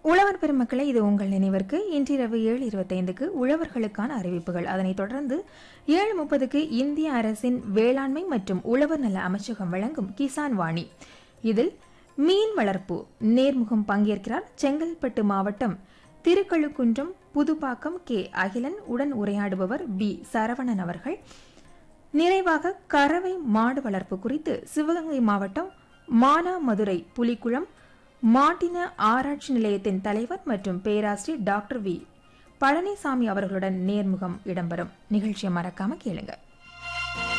உழவர் பெருமக்களே இது உங்கள் நினைவிற்கு இன்றிரவு ஏழு இருபத்தைந்துக்கு உழவர்களுக்கான அறிவிப்புகள் அதனைத் தொடர்ந்து ஏழு முப்பதுக்கு இந்திய அரசின் வேளாண்மை மற்றும் உழவர் நல அமைச்சகம் வழங்கும் கிசான் வாணி இதில் மீன் வளர்ப்பு நேர்முகம் பங்கேற்கிறார் செங்கல்பட்டு மாவட்டம் திருக்கழுக்குன்றம் புதுப்பாக்கம் கே அகிலன் உடன் உரையாடுபவர் பி சரவணன் அவர்கள் நிறைவாக கறவை மாடு வளர்ப்பு குறித்து சிவகங்கை மாவட்டம் மானாமதுரை புலிக்குளம் மாட்டின ஆராய்ச்சி நிலையத்தின் தலைவர் மற்றும் பேராசிரியர் டாக்டர் வி பழனிசாமி அவர்களுடன் நேர்முகம் இடம்பெறும் நிகழ்ச்சியை மறக்காம கேளுங்க